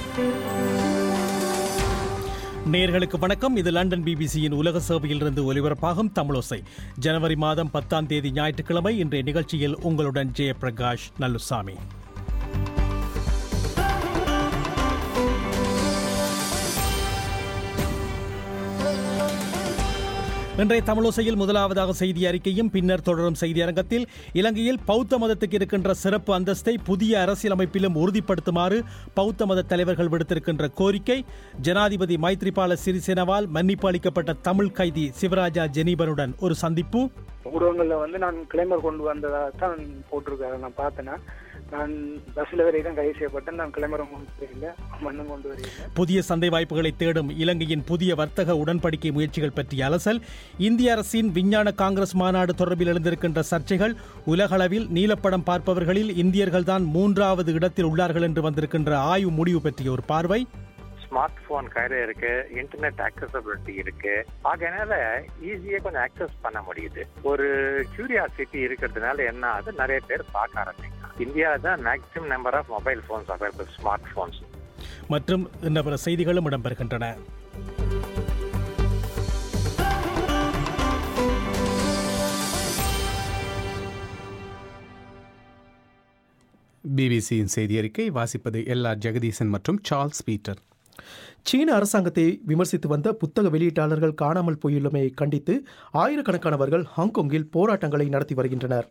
நேர்களுக்கு வணக்கம் இது லண்டன் பிபிசியின் உலக சேவையிலிருந்து ஒலிபரப்பாகும் தமிழோசை ஜனவரி மாதம் பத்தாம் தேதி ஞாயிற்றுக்கிழமை இன்றைய நிகழ்ச்சியில் உங்களுடன் ஜெயபிரகாஷ் நல்லுசாமி இன்றைய தமிழோசையில் முதலாவதாக செய்தி அறிக்கையும் பின்னர் தொடரும் செய்தி அரங்கத்தில் இலங்கையில் பௌத்த மதத்துக்கு இருக்கின்ற சிறப்பு அந்தஸ்தை புதிய அரசியலமைப்பிலும் உறுதிப்படுத்துமாறு பௌத்த மத தலைவர்கள் விடுத்திருக்கின்ற கோரிக்கை ஜனாதிபதி மைத்ரிபால சிறிசேனவால் மன்னிப்பு அளிக்கப்பட்ட தமிழ் கைதி சிவராஜா ஜெனீபனுடன் ஒரு சந்திப்பு ஊடகங்களில் வந்து நான் கிளைமர் கொண்டு வந்ததாக தான் போட்டிருக்காரு நான் பார்த்தேன்னா நான் பஸ்ஸில் வரை தான் கைது செய்யப்பட்டேன் நான் கிளைமரம் கொண்டு வரல மண்ணும் கொண்டு வரல புதிய சந்தை வாய்ப்புகளை தேடும் இலங்கையின் புதிய வர்த்தக உடன்படிக்கை முயற்சிகள் பற்றிய அலசல் இந்திய அரசின் விஞ்ஞான காங்கிரஸ் மாநாடு தொடர்பில் எழுந்திருக்கின்ற சர்ச்சைகள் உலகளவில் நீலப்படம் பார்ப்பவர்களில் இந்தியர்கள்தான் மூன்றாவது இடத்தில் உள்ளார்கள் என்று வந்திருக்கின்ற ஆய்வு முடிவு பற்றிய ஒரு பார்வை ஸ்மார்ட் போன் கையில இருக்கு இன்டர்நெட் ஆக்சசபிலிட்டி இருக்கு ஆகையனால ஈஸியா கொஞ்சம் ஆக்சஸ் பண்ண முடியுது ஒரு கியூரியாசிட்டி இருக்கிறதுனால என்ன ஆகுது நிறைய பேர் பார்க்க ஆரம்பிக்கிறாங்க இந்தியா தான் maximum number of mobile phones available smart phones மற்றும் இன்ன பிற செய்திகளும் இடம்பெறுகின்றன பிபிசியின் செய்தி அறிக்கை வாசிப்பது எல்லா ஜெகதீசன் மற்றும் சார்ல்ஸ் பீட்டர் சீன அரசாங்கத்தை விமர்சித்து வந்த புத்தக வெளியீட்டாளர்கள் காணாமல் போயுள்ளமையை கண்டித்து ஆயிரக்கணக்கானவர்கள் ஹாங்காங்கில் போராட்டங்களை நடத்தி வருகின்றனர்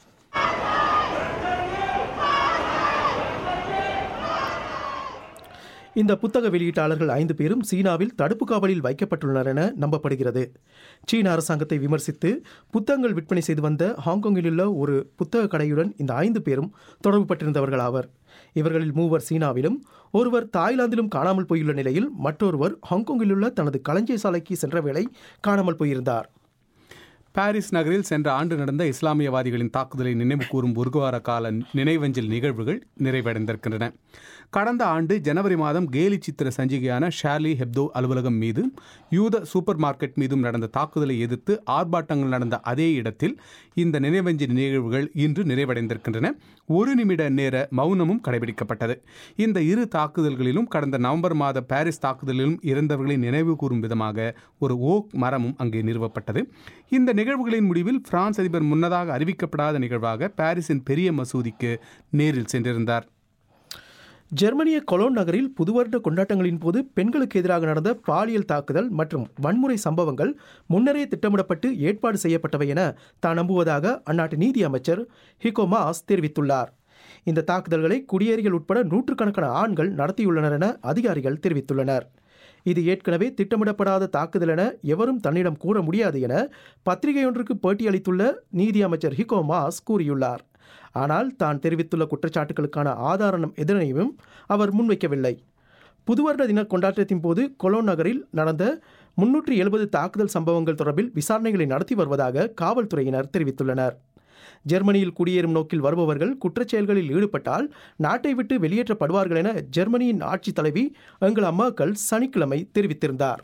இந்த புத்தக வெளியீட்டாளர்கள் ஐந்து பேரும் சீனாவில் தடுப்பு காவலில் வைக்கப்பட்டுள்ளனர் என நம்பப்படுகிறது சீன அரசாங்கத்தை விமர்சித்து புத்தகங்கள் விற்பனை செய்து வந்த ஹாங்காங்கில் உள்ள ஒரு புத்தக கடையுடன் இந்த ஐந்து பேரும் தொடர்பு பட்டிருந்தவர்கள் ஆவர் இவர்களில் மூவர் சீனாவிலும் ஒருவர் தாய்லாந்திலும் காணாமல் போயுள்ள நிலையில் மற்றொருவர் ஹாங்காங்கில் உள்ள தனது களஞ்சிய சாலைக்கு சென்ற வேளை காணாமல் போயிருந்தார் பாரிஸ் நகரில் சென்ற ஆண்டு நடந்த இஸ்லாமியவாதிகளின் தாக்குதலை நினைவு கூறும் ஒரு வார கால நினைவஞ்சல் நிகழ்வுகள் நிறைவடைந்திருக்கின்றன கடந்த ஆண்டு ஜனவரி மாதம் கேலி சித்திர சஞ்சிகையான ஷார்லி ஹெப்தோ அலுவலகம் மீதும் யூத சூப்பர் மார்க்கெட் மீதும் நடந்த தாக்குதலை எதிர்த்து ஆர்ப்பாட்டங்கள் நடந்த அதே இடத்தில் இந்த நினைவஞ்சல் நிகழ்வுகள் இன்று நிறைவடைந்திருக்கின்றன ஒரு நிமிட நேர மௌனமும் கடைபிடிக்கப்பட்டது இந்த இரு தாக்குதல்களிலும் கடந்த நவம்பர் மாத பாரிஸ் தாக்குதலிலும் இறந்தவர்களை நினைவு கூறும் விதமாக ஒரு ஓக் மரமும் அங்கே நிறுவப்பட்டது இந்த நிகழ்வுகளின் முடிவில் பிரான்ஸ் அதிபர் முன்னதாக அறிவிக்கப்படாத நிகழ்வாக பாரிஸின் பெரிய மசூதிக்கு நேரில் சென்றிருந்தார் ஜெர்மனிய கொலோன் நகரில் புதுவருட கொண்டாட்டங்களின் போது பெண்களுக்கு எதிராக நடந்த பாலியல் தாக்குதல் மற்றும் வன்முறை சம்பவங்கள் முன்னரே திட்டமிடப்பட்டு ஏற்பாடு செய்யப்பட்டவை என தான் நம்புவதாக அந்நாட்டு நீதி அமைச்சர் ஹிகோ மாஸ் தெரிவித்துள்ளார் இந்த தாக்குதல்களை குடியேறிகள் உட்பட நூற்றுக்கணக்கான ஆண்கள் நடத்தியுள்ளனர் என அதிகாரிகள் தெரிவித்துள்ளனர் இது ஏற்கனவே திட்டமிடப்படாத தாக்குதல் என எவரும் தன்னிடம் கூற முடியாது என பத்திரிகையொன்றுக்கு பேட்டியளித்துள்ள நீதி அமைச்சர் ஹிகோ மாஸ் கூறியுள்ளார் ஆனால் தான் தெரிவித்துள்ள குற்றச்சாட்டுகளுக்கான ஆதாரம் எதனையும் அவர் முன்வைக்கவில்லை புதுவருட தின கொண்டாட்டத்தின் போது கொலோன் நகரில் நடந்த முன்னூற்றி எழுபது தாக்குதல் சம்பவங்கள் தொடர்பில் விசாரணைகளை நடத்தி வருவதாக காவல்துறையினர் தெரிவித்துள்ளனர் ஜெர்மனியில் குடியேறும் நோக்கில் வருபவர்கள் குற்றச்செயல்களில் ஈடுபட்டால் நாட்டை விட்டு வெளியேற்றப்படுவார்கள் என ஜெர்மனியின் ஆட்சித் தலைவி எங்கள் அம்மாக்கள் சனிக்கிழமை தெரிவித்திருந்தார்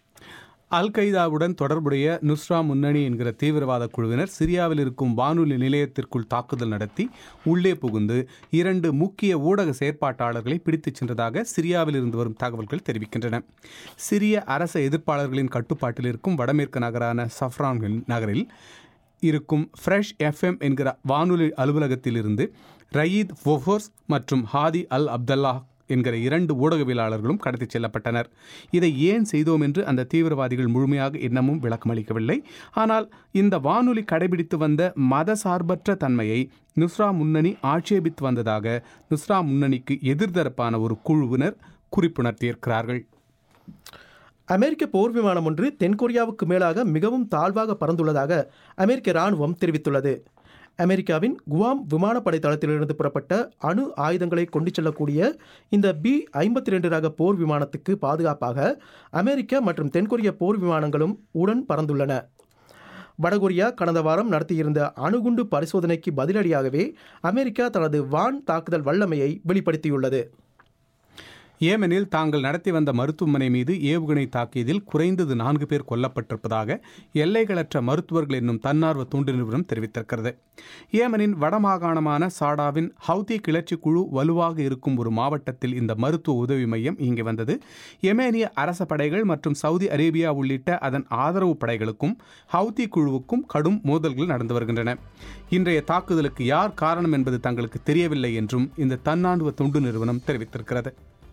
அல் கைதாவுடன் தொடர்புடைய நுஸ்ரா முன்னணி என்கிற தீவிரவாத குழுவினர் சிரியாவில் இருக்கும் வானொலி நிலையத்திற்குள் தாக்குதல் நடத்தி உள்ளே புகுந்து இரண்டு முக்கிய ஊடக செயற்பாட்டாளர்களை பிடித்துச் சென்றதாக சிரியாவில் இருந்து வரும் தகவல்கள் தெரிவிக்கின்றன சிரிய அரச எதிர்ப்பாளர்களின் கட்டுப்பாட்டில் இருக்கும் வடமேற்கு நகரான சஃப்ரான் நகரில் இருக்கும் ஃப்ரெஷ் எஃப்எம் என்கிற வானொலி அலுவலகத்திலிருந்து ரயீத் ஃபோஃபோர்ஸ் மற்றும் ஹாதி அல் அப்தல்லா என்கிற இரண்டு ஊடகவியலாளர்களும் கடத்திச் செல்லப்பட்டனர் இதை ஏன் செய்தோம் என்று அந்த தீவிரவாதிகள் முழுமையாக இன்னமும் விளக்கமளிக்கவில்லை ஆனால் இந்த வானொலி கடைபிடித்து வந்த மத சார்பற்ற தன்மையை நுஸ்ரா முன்னணி ஆட்சேபித்து வந்ததாக நுஸ்ரா முன்னணிக்கு எதிர்தரப்பான ஒரு குழுவினர் குறிப்புணர்த்தியிருக்கிறார்கள் அமெரிக்க போர் விமானம் ஒன்று தென்கொரியாவுக்கு மேலாக மிகவும் தாழ்வாக பறந்துள்ளதாக அமெரிக்க இராணுவம் தெரிவித்துள்ளது அமெரிக்காவின் குவாம் விமானப்படை தளத்திலிருந்து புறப்பட்ட அணு ஆயுதங்களை கொண்டு செல்லக்கூடிய இந்த பி ஐம்பத்தி ரெண்டு ரக போர் விமானத்துக்கு பாதுகாப்பாக அமெரிக்க மற்றும் தென்கொரிய போர் விமானங்களும் உடன் பறந்துள்ளன வடகொரியா கடந்த வாரம் நடத்தியிருந்த அணுகுண்டு பரிசோதனைக்கு பதிலடியாகவே அமெரிக்கா தனது வான் தாக்குதல் வல்லமையை வெளிப்படுத்தியுள்ளது ஏமனில் தாங்கள் நடத்தி வந்த மருத்துவமனை மீது ஏவுகணை தாக்கியதில் குறைந்தது நான்கு பேர் கொல்லப்பட்டிருப்பதாக எல்லைகளற்ற மருத்துவர்கள் என்னும் தன்னார்வ தொண்டு நிறுவனம் தெரிவித்திருக்கிறது ஏமனின் வடமாகாணமான சாடாவின் ஹவுதி கிளர்ச்சி குழு வலுவாக இருக்கும் ஒரு மாவட்டத்தில் இந்த மருத்துவ உதவி மையம் இங்கே வந்தது எமேனிய அரச படைகள் மற்றும் சவுதி அரேபியா உள்ளிட்ட அதன் ஆதரவு படைகளுக்கும் ஹவுதி குழுவுக்கும் கடும் மோதல்கள் நடந்து வருகின்றன இன்றைய தாக்குதலுக்கு யார் காரணம் என்பது தங்களுக்கு தெரியவில்லை என்றும் இந்த தன்னார்வ தொண்டு நிறுவனம் தெரிவித்திருக்கிறது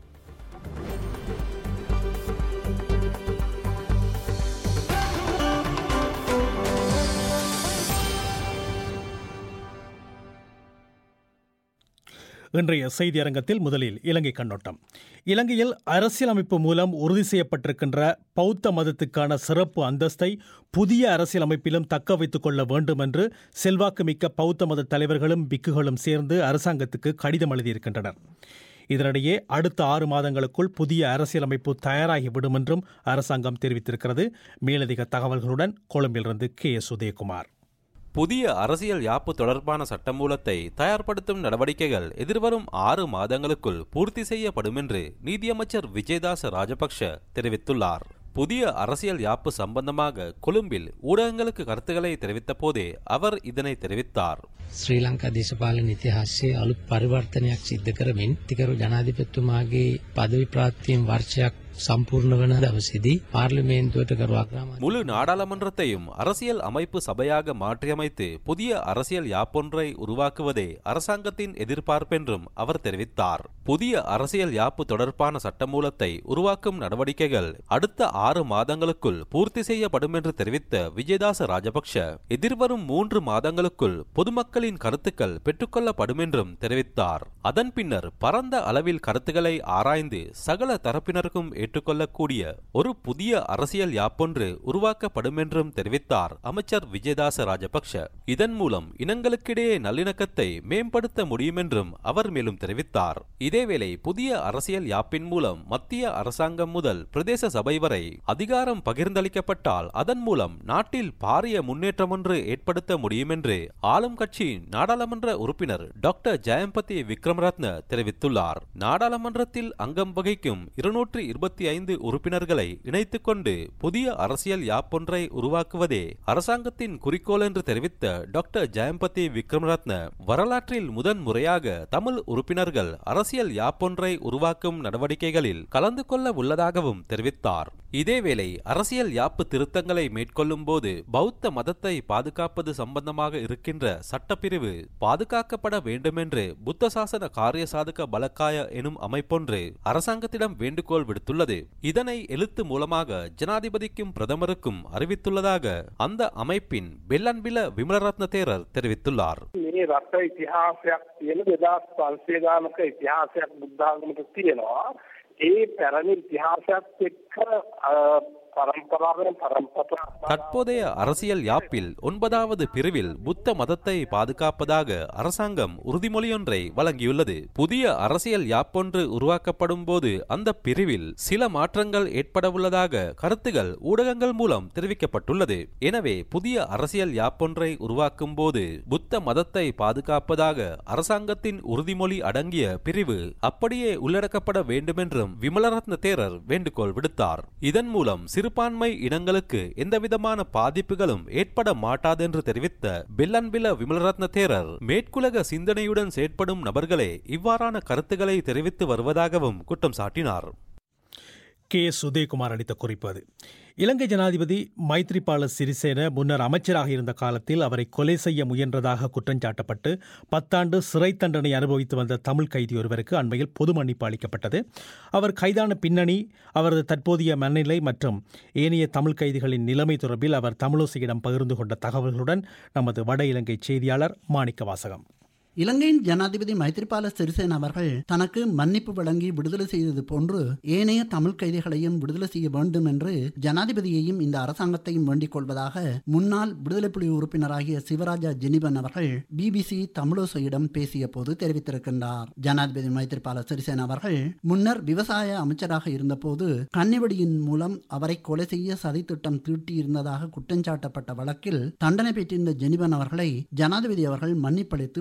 இன்றைய செய்தி அரங்கத்தில் முதலில் இலங்கை கண்ணோட்டம் இலங்கையில் அரசியலமைப்பு மூலம் உறுதி செய்யப்பட்டிருக்கின்ற பௌத்த மதத்துக்கான சிறப்பு அந்தஸ்தை புதிய அரசியலமைப்பிலும் தக்க வைத்துக் கொள்ள வேண்டும் என்று செல்வாக்குமிக்க பௌத்த மத தலைவர்களும் பிக்குகளும் சேர்ந்து அரசாங்கத்துக்கு கடிதம் எழுதியிருக்கின்றனர் இதனிடையே அடுத்த ஆறு மாதங்களுக்குள் புதிய அரசியலமைப்பு தயாராகிவிடும் என்றும் அரசாங்கம் தெரிவித்திருக்கிறது மேலதிக தகவல்களுடன் கொழும்பிலிருந்து கே எஸ் உதயகுமார் புதிய அரசியல் யாப்பு தொடர்பான சட்டமூலத்தை தயார்படுத்தும் நடவடிக்கைகள் எதிர்வரும் ஆறு மாதங்களுக்குள் பூர்த்தி செய்யப்படும் என்று நீதியமைச்சர் விஜயதாச ராஜபக்ஷ தெரிவித்துள்ளார் புதிய அரசியல் யாப்பு சம்பந்தமாக கொழும்பில் ஊடகங்களுக்கு கருத்துக்களை தெரிவித்த போதே அவர் இதனை தெரிவித்தார் ශ්‍රී ලංකා දේශපාලන ඉතිහාසයේ අලුත් පරිවර්තනයක් සිද්ධ කරමින් තිකරු ජනාධිපතිතුමාගේ පදවි ප්‍රාත්තියෙන් වර්ෂයක් සම්පූර්ණ වන දවසේදී පාර්ලිමේන්තුවට කරු අග්‍රාමාත්‍ය முழு நாடாளுமன்றத்தையும் அரசியல் அமைப்பு சபையாக மாற்றியமைத்து புதிய அரசியல் யாப்பொன்றை உருவாக்குவதே அரசாங்கத்தின் எதிர்பார்ப்பென்றும் அவர் தெரிவித்தார் புதிய அரசியல் யாப்பு தொடர்பான சட்டமூலத்தை உருவாக்கும் நடவடிக்கைகள் அடுத்த ஆறு மாதங்களுக்குள் பூர்த்தி செய்யப்படும் என்று தெரிவித்த விஜயதாச ராஜபக்ஷ எதிர்வரும் மூன்று மாதங்களுக்குள் பொதுமக்களின் கருத்துக்கள் பெற்றுக்கொள்ளப்படும் என்றும் தெரிவித்தார் அதன் பின்னர் பரந்த அளவில் கருத்துக்களை ஆராய்ந்து சகல தரப்பினருக்கும் ஏற்றுக்கொள்ளக்கூடிய ஒரு புதிய அரசியல் யாப்பொன்று உருவாக்கப்படும் என்றும் தெரிவித்தார் அமைச்சர் விஜயதாச ராஜபக்ஷ இதன் மூலம் இனங்களுக்கிடையே நல்லிணக்கத்தை மேம்படுத்த முடியும் என்றும் அவர் மேலும் தெரிவித்தார் இதேவேளை புதிய அரசியல் யாப்பின் மூலம் மத்திய அரசாங்கம் முதல் பிரதேச சபை வரை அதிகாரம் பகிர்ந்தளிக்கப்பட்டால் அதன் மூலம் நாட்டில் பாரிய முன்னேற்றம் ஒன்று ஏற்படுத்த முடியும் என்று ஆளும் கட்சி நாடாளுமன்ற உறுப்பினர் டாக்டர் ஜெயம்பதி விக்ரமரத்ன தெரிவித்துள்ளார் நாடாளுமன்றத்தில் அங்கம் வகிக்கும் இருநூற்று இருபத்தி ஐந்து உறுப்பினர்களை இணைத்துக் கொண்டு புதிய அரசியல் யாப்பொன்றை உருவாக்குவதே அரசாங்கத்தின் குறிக்கோள் என்று தெரிவித்த டாக்டர் ஜெயம்பதி விக்ரமரத்ன வரலாற்றில் முதன் முறையாக தமிழ் உறுப்பினர்கள் அரசியல் யாப்பொன்றை உருவாக்கும் நடவடிக்கைகளில் கலந்து கொள்ள உள்ளதாகவும் தெரிவித்தார் இதேவேளை அரசியல் யாப்பு திருத்தங்களை மேற்கொள்ளும் போது பௌத்த மதத்தை பாதுகாப்பது சம்பந்தமாக இருக்கின்ற சட்டப்பிரிவு பாதுகாக்கப்பட வேண்டுமென்று புத்த சாசன காரிய சாதக பலக்காய எனும் அமைப்பொன்று அரசாங்கத்திடம் வேண்டுகோள் விடுத்துள்ளது இதனை எழுத்து மூலமாக ஜனாதிபதிக்கும் பிரதமருக்கும் அறிவித்துள்ளதாக அந்த அமைப்பின் பெல்லன்பில விமலரத்ன தேரர் தெரிவித்துள்ளார் මේ රට ඉතිහාසයක් තියෙන දෙදස් පන්සේ ගානක ඉතිහාසයක් බුද්ධාගමට තියෙනවා ඒ පැරණි ඉතිහාසයක් එක්ක පරම්පරාවෙන් පරම්පරා தற்போதைய அரசியல் யாப்பில் ஒன்பதாவது பிரிவில் புத்த மதத்தை பாதுகாப்பதாக அரசாங்கம் உறுதிமொழியொன்றை வழங்கியுள்ளது புதிய அரசியல் யாப்பொன்று உருவாக்கப்படும் போது அந்த பிரிவில் சில மாற்றங்கள் ஏற்படவுள்ளதாக கருத்துகள் ஊடகங்கள் மூலம் தெரிவிக்கப்பட்டுள்ளது எனவே புதிய அரசியல் யாப்பொன்றை உருவாக்கும் போது புத்த மதத்தை பாதுகாப்பதாக அரசாங்கத்தின் உறுதிமொழி அடங்கிய பிரிவு அப்படியே உள்ளடக்கப்பட வேண்டுமென்றும் விமலரத்ன தேரர் வேண்டுகோள் விடுத்தார் இதன் மூலம் சிறுபான்மை இனங்களுக்கு எந்தவிதமான பாதிப்புகளும் ஏற்பட மாட்டாதென்று தெரிவித்த பெல்லன்பில விமலரத்ன தேரர் மேற்குலக சிந்தனையுடன் செயற்படும் நபர்களே இவ்வாறான கருத்துக்களை தெரிவித்து வருவதாகவும் குற்றம் சாட்டினார் கே எஸ் உதயகுமார் அளித்த குறிப்பு அது இலங்கை ஜனாதிபதி மைத்ரிபால சிறிசேன முன்னர் அமைச்சராக இருந்த காலத்தில் அவரை கொலை செய்ய முயன்றதாக குற்றஞ்சாட்டப்பட்டு பத்தாண்டு சிறை தண்டனை அனுபவித்து வந்த தமிழ் கைதி ஒருவருக்கு அண்மையில் பொது மன்னிப்பு அளிக்கப்பட்டது அவர் கைதான பின்னணி அவரது தற்போதைய மனநிலை மற்றும் ஏனைய தமிழ் கைதிகளின் நிலைமை தொடர்பில் அவர் தமிழோசையிடம் பகிர்ந்து கொண்ட தகவல்களுடன் நமது வட இலங்கை செய்தியாளர் மாணிக்க வாசகம் இலங்கையின் ஜனாதிபதி மைத்ரிபால சிறிசேன அவர்கள் தனக்கு மன்னிப்பு வழங்கி விடுதலை செய்தது போன்று ஏனைய தமிழ் கைதிகளையும் விடுதலை செய்ய வேண்டும் என்று ஜனாதிபதியையும் இந்த அரசாங்கத்தையும் வேண்டிக் கொள்வதாக முன்னாள் விடுதலை புலி உறுப்பினராகிய சிவராஜா ஜெனிபன் அவர்கள் பிபிசி தமிழோசையிடம் பேசிய போது தெரிவித்திருக்கின்றார் ஜனாதிபதி மைத்ரிபால சிறிசேன அவர்கள் முன்னர் விவசாய அமைச்சராக இருந்தபோது கன்னிவெடியின் மூலம் அவரை கொலை செய்ய சதித்திட்டம் தீட்டியிருந்ததாக குற்றஞ்சாட்டப்பட்ட வழக்கில் தண்டனை பெற்றிருந்த ஜெனிபன் அவர்களை ஜனாதிபதி அவர்கள் மன்னிப்பளித்து விடுதலை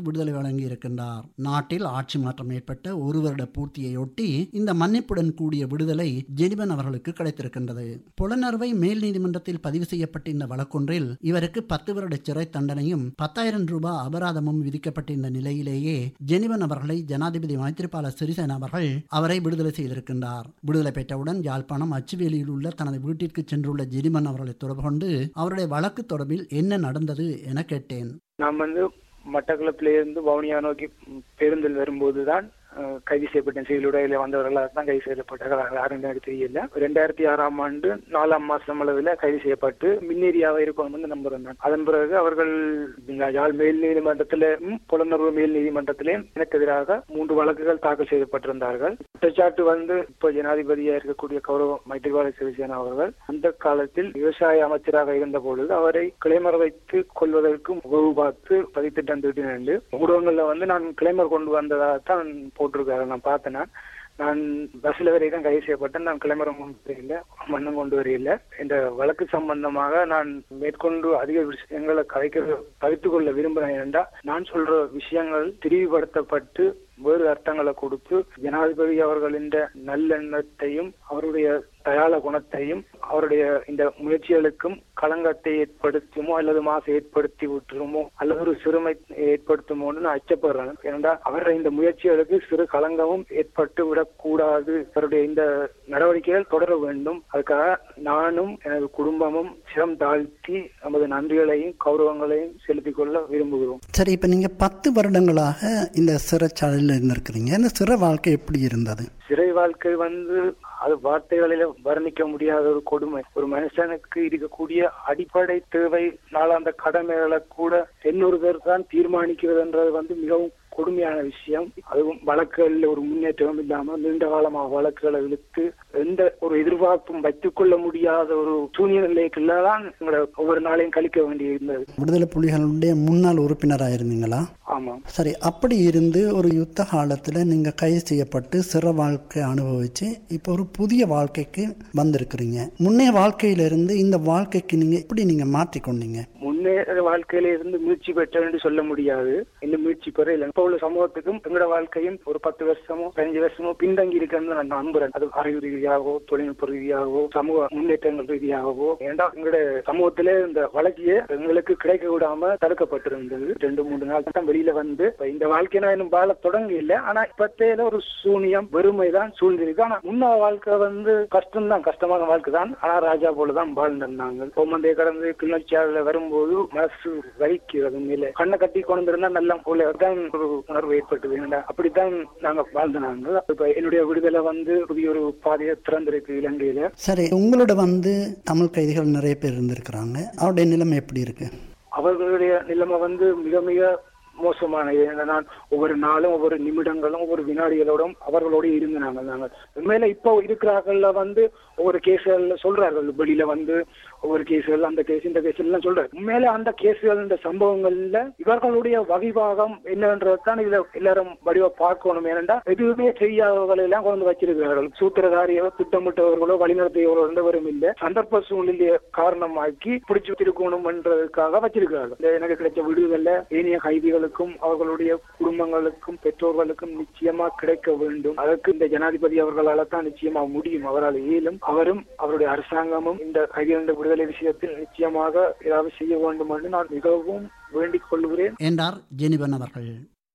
வழங்கியிருக்கின்றார் நாட்டில் ஆட்சி மாற்றம் ஏற்பட்ட ஒரு வருட பூர்த்தியையொட்டி இந்த மன்னிப்புடன் கூடிய விடுதலை ஜெனிபன் அவர்களுக்கு கிடைத்திருக்கின்றது புலனறுவை மேல் நீதிமன்றத்தில் பதிவு செய்யப்பட்ட இந்த வழக்கொன்றில் இவருக்கு பத்து வருட சிறை தண்டனையும் பத்தாயிரம் ரூபாய் அபராதமும் விதிக்கப்பட்டிருந்த நிலையிலேயே ஜெனிவன் அவர்களை ஜனாதிபதி மைத்திரிபால சிறிசேன அவர்கள் அவரை விடுதலை செய்திருக்கின்றார் விடுதலை பெற்றவுடன் யாழ்ப்பாணம் அச்சுவேலியில் உள்ள தனது வீட்டிற்கு சென்றுள்ள ஜெனிமன் அவர்களை தொடர்பு கொண்டு அவருடைய வழக்கு தொடர்பில் என்ன நடந்தது என கேட்டேன் நான் வந்து மட்டக்களப்பிலிருந்து வவுனியா நோக்கி பேருந்தில் வரும்போதுதான் அஹ், கைது செய்யப்பட்டேன் சிவிலுடையில வந்தவர்களாக தான் கைது செய்யப்பட்டார்கள் யாருன்னு எனக்கு தெரியல ரெண்டாயிரத்தி ஆறாம் ஆண்டு நாலாம் மாசம் அளவில் கைது செய்யப்பட்டு மின்னேரியாவை இருக்கணும் வந்து நம்புறேன் அதன் பிறகு அவர்கள் இந்த யாழ் மேல் நீதிமன்றத்திலும் புலனர்வு மேல் நீதிமன்றத்திலும் எனக்கு எதிராக மூன்று வழக்குகள் தாக்கல் செய்யப்பட்டிருந்தார்கள் குற்றச்சாட்டு வந்து இப்போ ஜனாதிபதியா இருக்கக்கூடிய கௌரவ மைத்திரிபால சிறிசேனா அவர்கள் அந்த காலத்தில் விவசாய அமைச்சராக இருந்த பொழுது அவரை கிளைமர் வைத்து கொள்வதற்கு உறவு பார்த்து பதித்திட்டம் தீட்டினேன் ஊடகங்கள்ல வந்து நான் கிளைமர் கொண்டு வந்ததாகத்தான் போட்டிருக்காரு நான் பார்த்தேன் நான். நான் பஸ்ல வரை தான் கைது செய்யப்பட்டேன் நான் கிளம்பரம் கொண்டு வரையில மண்ணும் கொண்டு வரையில இந்த வழக்கு சம்பந்தமாக நான் மேற்கொண்டு அதிக விஷயங்களை கதைக்க கவித்துக் கொள்ள விரும்புகிறேன் என்றால் நான் சொல்ற விஷயங்கள் திரிவுபடுத்தப்பட்டு வேறு அர்த்தங்களை கொடுத்து ஜனாதிபதி அவர்களின் நல்லெண்ணத்தையும் அவருடைய தயாள குணத்தையும் அவருடைய இந்த முயற்சிகளுக்கும் களங்கத்தை ஏற்படுத்துமோ அல்லது மாசு ஏற்படுத்தி விட்டுருமோ அல்லது ஒரு சிறுமை ஏற்படுத்துமோன்னு நான் அச்சப்படுறேன் ஏனென்றால் அவருடைய இந்த முயற்சிகளுக்கு சிறு களங்கமும் ஏற்பட்டு விடக்கூடாது அவருடைய இந்த நடவடிக்கைகள் தொடர வேண்டும் அதுக்காக நானும் எனது குடும்பமும் சிரம் தாழ்த்தி நமது நன்றிகளையும் கௌரவங்களையும் செலுத்திக் கொள்ள விரும்புகிறோம் சரி இப்போ நீங்கள் பத்து வருடங்களாக இந்த சிறைச்சாலையில் இருந்திருக்கிறீங்க இந்த சிறை வாழ்க்கை எப்படி இருந்தது சிறை வாழ்க்கை வந்து அது வார்த்தைகளில வர்ணிக்க முடியாத ஒரு கொடுமை ஒரு மனுஷனுக்கு இருக்கக்கூடிய அடிப்படை தேவை நாளாந்த கடமைகளை கூட இன்னொருவர் தான் தீர்மானிக்கிறதுன்றது வந்து மிகவும் கொடுமையான விஷயம் அதுவும் வழக்குகளில் ஒரு முன்னேற்றம் இல்லாம நீண்ட காலமாக வழக்குகளை இழுத்து எந்த ஒரு எதிர்பார்ப்பும் வைத்துக் கொள்ள முடியாத ஒரு சூழ்நிலைக்குள்ள தான் எங்களை ஒவ்வொரு நாளையும் கழிக்க வேண்டியிருந்தது விடுதலை புலிகளுடைய முன்னாள் உறுப்பினராக இருந்தீங்களா ஆமாம் சரி அப்படி இருந்து ஒரு யுத்த காலத்தில் நீங்கள் கைது செய்யப்பட்டு சிறை வாழ்க்கை அனுபவிச்சு இப்போ ஒரு புதிய வாழ்க்கைக்கு வந்திருக்கிறீங்க முன்னைய வாழ்க்கையிலிருந்து இந்த வாழ்க்கைக்கு நீங்கள் எப்படி நீங்கள் மாற்றிக்கொண்டீங்க முன்னேற வாழ்க்கையில இருந்து மீட்சி பெற்றேன் என்று சொல்ல முடியாது இன்னும் மீட்சி பெற இல்லை இப்ப உள்ள சமூகத்துக்கும் எங்களோட வாழ்க்கையும் ஒரு பத்து வருஷமோ பதினஞ்சு வருஷமோ பின்தங்கி இருக்குன்னு நான் நம்புறேன் அது அறிவு ரீதியாகவோ தொழில்நுட்ப ரீதியாகவோ சமூக முன்னேற்றங்கள் ரீதியாகவோ ஏண்டா எங்களோட சமூகத்திலே இந்த வழக்கிய எங்களுக்கு கிடைக்க விடாம தடுக்கப்பட்டிருந்தது ரெண்டு மூணு நாள் தான் வெளியில வந்து இப்ப இந்த வாழ்க்கை நான் இன்னும் வாழ தொடங்க இல்லை ஆனா இப்பத்தேல ஒரு சூனியம் வெறுமை தான் சூழ்ந்திருக்கு ஆனா முன்னா வாழ்க்கை வந்து கஷ்டம் தான் கஷ்டமான வாழ்க்கை தான் ஆனா ராஜா போல தான் வாழ்ந்திருந்தாங்க பொம்மந்தைய கடந்து கிளர்ச்சியாளர் வரும்போது மனசு வலிக்கிறது மேல கண்ணை கட்டி கொண்டு இருந்தா நல்லா போல தான் ஒரு உணர்வு ஏற்பட்டது என்னடா அப்படித்தான் நாங்க வாழ்ந்தனாங்க இப்ப என்னுடைய விடுதலை வந்து புதிய ஒரு பாதையை திறந்திருக்கு இலங்கையில சரி உங்களோட வந்து தமிழ் கைதிகள் நிறைய பேர் இருந்திருக்கிறாங்க அவருடைய நிலைமை எப்படி இருக்கு அவர்களுடைய நிலைமை வந்து மிக மிக மோசமானது ஏன்னா நான் ஒவ்வொரு நாளும் ஒவ்வொரு நிமிடங்களும் ஒவ்வொரு வினாடிகளோடும் அவர்களோட இருந்து நாங்கள் நாங்கள் உண்மையில இப்போ இருக்கிறார்கள்ல வந்து ஒவ்வொரு கேஸ்கள் சொல்றார்கள் வெளியில வந்து ஒவ்வொரு கேஸ்கள் அந்த கேஸ் இந்த கேஸ் எல்லாம் சொல்றாரு உண்மையில அந்த கேஸ்கள் இந்த சம்பவங்கள்ல இவர்களுடைய வகிபாகம் என்னன்றதுதான் இதுல எல்லாரும் வடிவ பார்க்கணும் ஏனென்றா எதுவுமே செய்யாதவர்களை எல்லாம் கொண்டு வச்சிருக்கிறார்கள் சூத்திரதாரியோ திட்டமிட்டவர்களோ வழிநடத்தியவர்களோ இருந்தவரும் இல்ல சந்தர்ப்ப சூழ்நிலையை காரணமாக்கி பிடிச்சு வச்சிருக்கணும் என்றதுக்காக வச்சிருக்கிறார்கள் இந்த எனக்கு கிடைச்ச விடுதலை ஏனைய கைதிகளுக்கும் அவர்களுடைய குடும்பங்களுக்கும் பெற்றோர்களுக்கும் நிச்சயமா கிடைக்க வேண்டும் அதற்கு இந்த ஜனாதிபதி அவர்களால தான் நிச்சயமா முடியும் அவரால் இயலும் அவரும் அவருடைய அரசாங்கமும் இந்த கைதிகளுடைய விடுதலை விஷயத்தில் நிச்சயமாக ஏதாவது செய்ய வேண்டும் என்று நான் மிகவும் வேண்டிக் கொள்கிறேன் என்றார் ஜெனிபன் அவர்கள்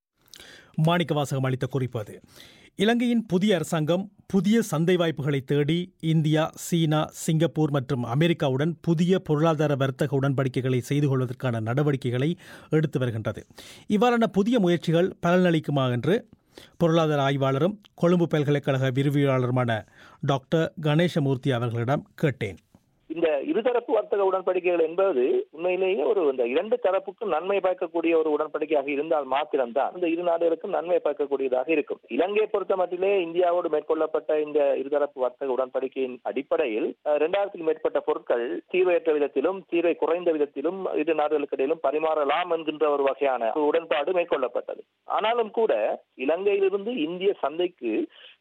மாணிக்க வாசகம் அளித்த குறிப்பு அது இலங்கையின் புதிய அரசாங்கம் புதிய சந்தை வாய்ப்புகளை தேடி இந்தியா சீனா சிங்கப்பூர் மற்றும் அமெரிக்காவுடன் புதிய பொருளாதார வர்த்தக உடன்படிக்கைகளை செய்து கொள்வதற்கான நடவடிக்கைகளை எடுத்து வருகின்றது இவ்வாறான புதிய முயற்சிகள் பலனளிக்குமா என்று பொருளாதார ஆய்வாளரும் கொழும்பு பல்கலைக்கழக விரிவியாளருமான டாக்டர் கணேசமூர்த்தி அவர்களிடம் கேட்டேன் இந்த இருதரப்பு வர்த்தக உடன்படிக்கைகள் என்பது உண்மையிலேயே ஒரு இந்த இரண்டு தரப்புக்கும் நன்மை பயக்கக்கூடிய ஒரு உடன்படிக்கையாக இருந்தால் மாத்திரம்தான் இந்த இரு நாடுகளுக்கும் நன்மை பயக்கக்கூடியதாக இருக்கும் இலங்கையை பொறுத்த மட்டிலே இந்தியாவோடு மேற்கொள்ளப்பட்ட இந்த இருதரப்பு வர்த்தக உடன்படிக்கையின் அடிப்படையில் இரண்டாயிரத்துக்கு மேற்பட்ட பொருட்கள் தீர்வையற்ற விதத்திலும் தீர்வை குறைந்த விதத்திலும் இரு நாடுகளுக்கு இடையிலும் பரிமாறலாம் என்கின்ற ஒரு வகையான ஒரு உடன்பாடு மேற்கொள்ளப்பட்டது ஆனாலும் கூட இலங்கையிலிருந்து இந்திய சந்தைக்கு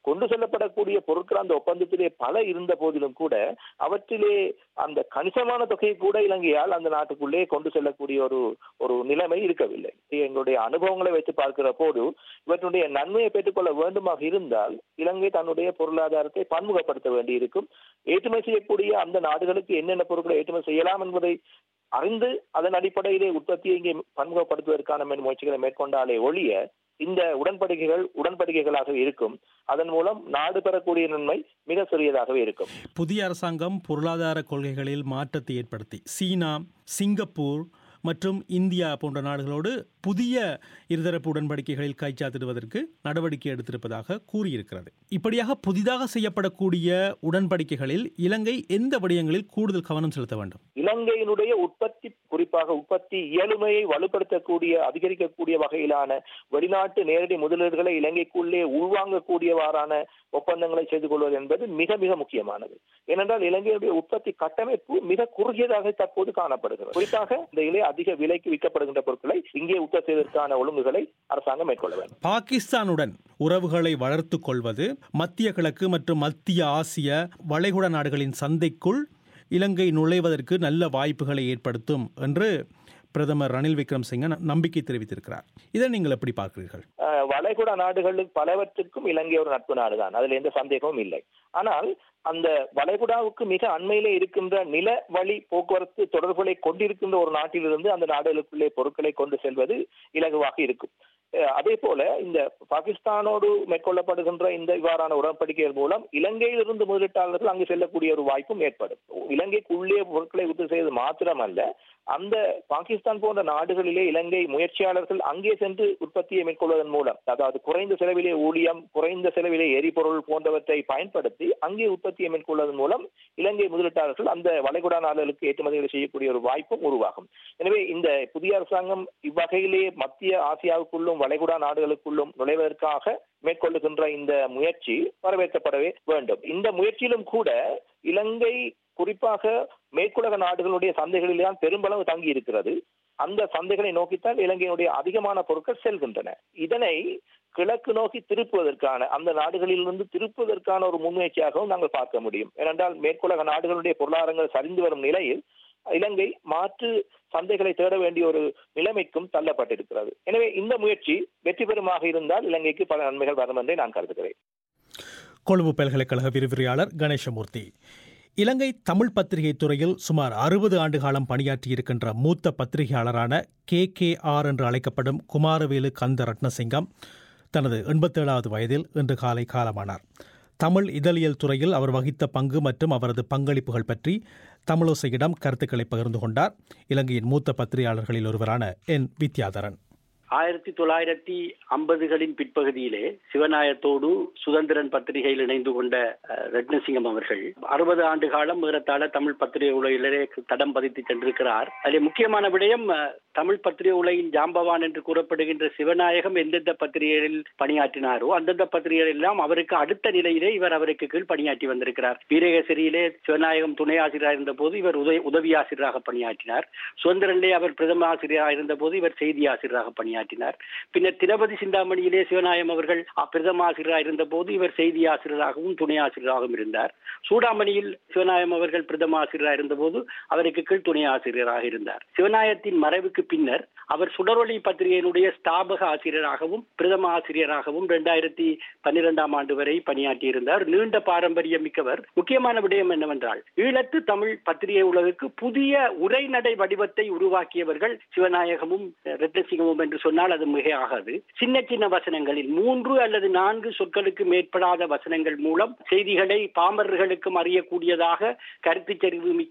கொண்டு செல்லப்படக்கூடிய பொருட்கள் அந்த ஒப்பந்தத்திலே பல இருந்த போதிலும் கூட அவற்றிலே அந்த கணிசமான தொகையை கூட இலங்கையால் அந்த நாட்டுக்குள்ளே கொண்டு செல்லக்கூடிய ஒரு ஒரு நிலைமை இருக்கவில்லை எங்களுடைய அனுபவங்களை வைத்து பார்க்கிற போது இவற்றுடைய நன்மையை பெற்றுக்கொள்ள வேண்டுமாக இருந்தால் இலங்கை தன்னுடைய பொருளாதாரத்தை பன்முகப்படுத்த வேண்டியிருக்கும் ஏற்றுமதி செய்யக்கூடிய அந்த நாடுகளுக்கு என்னென்ன பொருட்களை ஏற்றுமதி செய்யலாம் என்பதை அறிந்து அதன் அடிப்படையிலே உற்பத்தியை இங்கே பன்முகப்படுத்துவதற்கான முயற்சிகளை மேற்கொண்டாலே ஒழிய இந்த உடன்படிக்கைகள் உடன்படிக்கைகளாக இருக்கும் அதன் மூலம் நாடு பெறக்கூடிய நன்மை மிக சிறியதாகவே இருக்கும் புதிய அரசாங்கம் பொருளாதார கொள்கைகளில் மாற்றத்தை ஏற்படுத்தி சீனா சிங்கப்பூர் மற்றும் இந்தியா போன்ற நாடுகளோடு புதிய இருதரப்பு உடன்படிக்கைகளில் கைச்சாத்திடுவதற்கு நடவடிக்கை எடுத்திருப்பதாக கூறியிருக்கிறது இப்படியாக புதிதாக செய்யப்படக்கூடிய உடன்படிக்கைகளில் இலங்கை எந்த விடயங்களில் கூடுதல் கவனம் செலுத்த வேண்டும் இலங்கையினுடைய உற்பத்தி குறிப்பாக உற்பத்தி இயலுமையை வலுப்படுத்தக்கூடிய அதிகரிக்கக்கூடிய வகையிலான வெளிநாட்டு நேரடி முதலீடுகளை இலங்கைக்குள்ளே உள்வாங்கக்கூடியவாறான ஒப்பந்தங்களை செய்து கொள்வது என்பது மிக மிக முக்கியமானது ஏனென்றால் இலங்கையுடைய உற்பத்தி கட்டமைப்பு மிக குறுகியதாக தற்போது காணப்படுகிறது குறிப்பாக இந்த இலை அதிக விலைக்கு விற்கப்படுகின்ற பொருட்களை இங்கே உற்பத்தி செய்வதற்கான ஒழுங்குகளை அரசாங்கம் மேற்கொள்ள வேண்டும் பாகிஸ்தானுடன் உறவுகளை வளர்த்து கொள்வது மத்திய கிழக்கு மற்றும் மத்திய ஆசிய வளைகுடா நாடுகளின் சந்தைக்குள் இலங்கை நுழைவதற்கு நல்ல வாய்ப்புகளை ஏற்படுத்தும் என்று பிரதமர் ரணில் விக்ரம்சிங்க நம்பிக்கை தெரிவித்திருக்கிறார் இதை நீங்கள் எப்படி பார்க்கிறீர்கள் வளைகுடா நாடுகளுக்கு பலவற்றுக்கும் இலங்கை ஒரு நட்பு நாடுதான் அதுல எந்த சந்தேகமும் இல்லை ஆனால் அந்த வளைகுடாவுக்கு மிக அண்மையிலே இருக்கின்ற நில வழி போக்குவரத்து தொடர்புகளை கொண்டிருக்கின்ற ஒரு நாட்டிலிருந்து அந்த நாடுகளுக்குள்ளே பொருட்களை கொண்டு செல்வது இலகுவாக இருக்கும் அதே போல இந்த பாகிஸ்தானோடு மேற்கொள்ளப்படுகின்ற இந்த இவ்வாறான உடன்படிக்கைகள் மூலம் இலங்கையிலிருந்து முதலீட்டாளர்கள் அங்கு செல்லக்கூடிய ஒரு வாய்ப்பும் ஏற்படும் இலங்கைக்கு உள்ளே பொருட்களை உற்பத்தி செய்வது மாத்திரமல்ல அந்த பாகிஸ்தான் போன்ற நாடுகளிலே இலங்கை முயற்சியாளர்கள் அங்கே சென்று உற்பத்தியை மேற்கொள்வதன் மூலம் அதாவது குறைந்த செலவிலே ஊழியம் குறைந்த செலவிலே எரிபொருள் போன்றவற்றை பயன்படுத்தி அங்கே உற்பத்தியை மேற்கொள்வதன் மூலம் இலங்கை முதலீட்டாளர்கள் அந்த வளைகுடா நாடுகளுக்கு ஏற்றுமதிகளை செய்யக்கூடிய ஒரு வாய்ப்பும் உருவாகும் எனவே இந்த புதிய அரசாங்கம் இவ்வகையிலே மத்திய ஆசியாவுக்குள்ளும் வளைகுடா நாடுகளுக்குள்ளும் நுழைவதற்காக மேற்கொள்ளுகின்ற இந்த முயற்சி வரவேற்கப்படவே வேண்டும் இந்த முயற்சியிலும் கூட இலங்கை குறிப்பாக மேற்குலக நாடுகளுடைய சந்தைகளில் தான் பெரும்பளவு தங்கி இருக்கிறது அந்த சந்தைகளை நோக்கித்தான் இலங்கையினுடைய அதிகமான பொருட்கள் செல்கின்றன இதனை கிழக்கு நோக்கி திருப்புவதற்கான அந்த நாடுகளிலிருந்து திருப்புவதற்கான ஒரு முன்முயற்சியாகவும் நாங்கள் பார்க்க முடியும் ஏனென்றால் மேற்குலக நாடுகளுடைய பொருளாதாரங்கள் சரிந்து வரும் நிலையில் இலங்கை மாற்று சந்தைகளை தேட வேண்டிய ஒரு நிலைமைக்கும் தள்ளப்பட்டிருக்கிறது எனவே இந்த முயற்சி வெற்றி பெறுமாக இருந்தால் இலங்கைக்கு பல நன்மைகள் வரும் என்றே நான் கருதுகிறேன் கொழும்பு பல்கலைக்கழக விரிவுரையாளர் கணேசமூர்த்தி இலங்கை தமிழ் பத்திரிகை துறையில் சுமார் அறுபது ஆண்டு காலம் பணியாற்றியிருக்கின்ற மூத்த பத்திரிகையாளரான கே கே ஆர் என்று அழைக்கப்படும் குமாரவேலு கந்த ரத்னசிங்கம் தனது எண்பத்தேழாவது வயதில் இன்று காலை காலமானார் தமிழ் இதழியல் துறையில் அவர் வகித்த பங்கு மற்றும் அவரது பங்களிப்புகள் பற்றி தமிழோசையிடம் கருத்துக்களை பகிர்ந்து கொண்டார் இலங்கையின் மூத்த பத்திரிகையாளர்களில் ஒருவரான என் வித்யாதரன் ஆயிரத்தி தொள்ளாயிரத்தி ஐம்பதுகளின் பிற்பகுதியிலே சிவநாயத்தோடு சுதந்திரன் பத்திரிகையில் இணைந்து கொண்ட ரத்னசிங்கம் அவர்கள் அறுபது ஆண்டு காலம் ஏறத்தாழ தமிழ் பத்திரிகை உலகிலே தடம் பதித்து சென்றிருக்கிறார் அதில் முக்கியமான விடயம் தமிழ் பத்திரிகை உலகின் ஜாம்பவான் என்று கூறப்படுகின்ற சிவநாயகம் எந்தெந்த பத்திரிகைகளில் பணியாற்றினாரோ அந்தந்த பத்திரிகைகள் எல்லாம் அவருக்கு அடுத்த நிலையிலே இவர் அவருக்கு கீழ் பணியாற்றி வந்திருக்கிறார் வீரகேசரியிலே சிவநாயகம் துணை ஆசிரியராக இருந்த போது இவர் உதவி உதவி ஆசிரியராக பணியாற்றினார் சுதந்திரனிலே அவர் பிரதம ஆசிரியராக இருந்த போது இவர் செய்தி ஆசிரியராக பணியாற்றினார் பணியாற்றினார் பின்னர் திரபதி சிந்தாமணியிலே சிவநாயம் அவர்கள் பிரதம ஆசிரியராக இருந்த போது இவர் செய்தி ஆசிரியராகவும் துணை ஆசிரியராகவும் இருந்தார் சூடாமணியில் சிவநாயம் அவர்கள் பிரதம ஆசிரியராக இருந்தபோது அவருக்கு கீழ் துணை ஆசிரியராக இருந்தார் சிவநாயத்தின் மறைவுக்கு பின்னர் அவர் சுடரொளி பத்திரிகையினுடைய ஸ்தாபக ஆசிரியராகவும் பிரதம ஆசிரியராகவும் இரண்டாயிரத்தி பன்னிரெண்டாம் ஆண்டு வரை பணியாற்றியிருந்தார் நீண்ட பாரம்பரியம் மிக்கவர் முக்கியமான விடயம் என்னவென்றால் ஈழத்து தமிழ் பத்திரிகை உலகுக்கு புதிய உரைநடை வடிவத்தை உருவாக்கியவர்கள் சிவநாயகமும் ரத்னசிங்கமும் என்று சொன்னால் அது மிக ஆகாது சின்ன சின்ன வசனங்களில் மூன்று அல்லது நான்கு சொற்களுக்கு மேற்படாத வசனங்கள் மூலம் செய்திகளை பாமரர்களுக்கும் அறியக்கூடியதாக கருத்து செறிவு மிக்க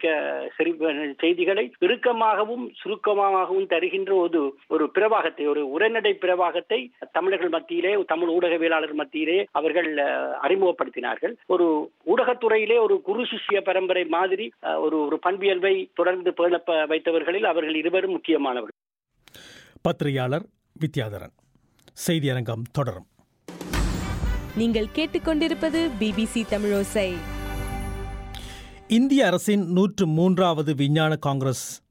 செய்திகளை இறுக்கமாகவும் சுருக்கமாகவும் தருகின்ற ஒரு ஒரு பிரவாகத்தை ஒரு உரைநடை பிரவாகத்தை தமிழர்கள் மத்தியிலே தமிழ் ஊடகவியலாளர் மத்தியிலே அவர்கள் அறிமுகப்படுத்தினார்கள் ஒரு ஊடகத்துறையிலே ஒரு குரு சிஷ்ய பரம்பரை மாதிரி ஒரு ஒரு பண்பியல்பை தொடர்ந்து பேண வைத்தவர்களில் அவர்கள் இருவரும் முக்கியமானவர்கள் பத்திரிகையாளர் வித்யாதரன் செய்தியரங்கம் தொடரும் நீங்கள் கேட்டுக்கொண்டிருப்பது பிபிசி தமிழோசை இந்திய அரசின் நூற்று மூன்றாவது விஞ்ஞான காங்கிரஸ்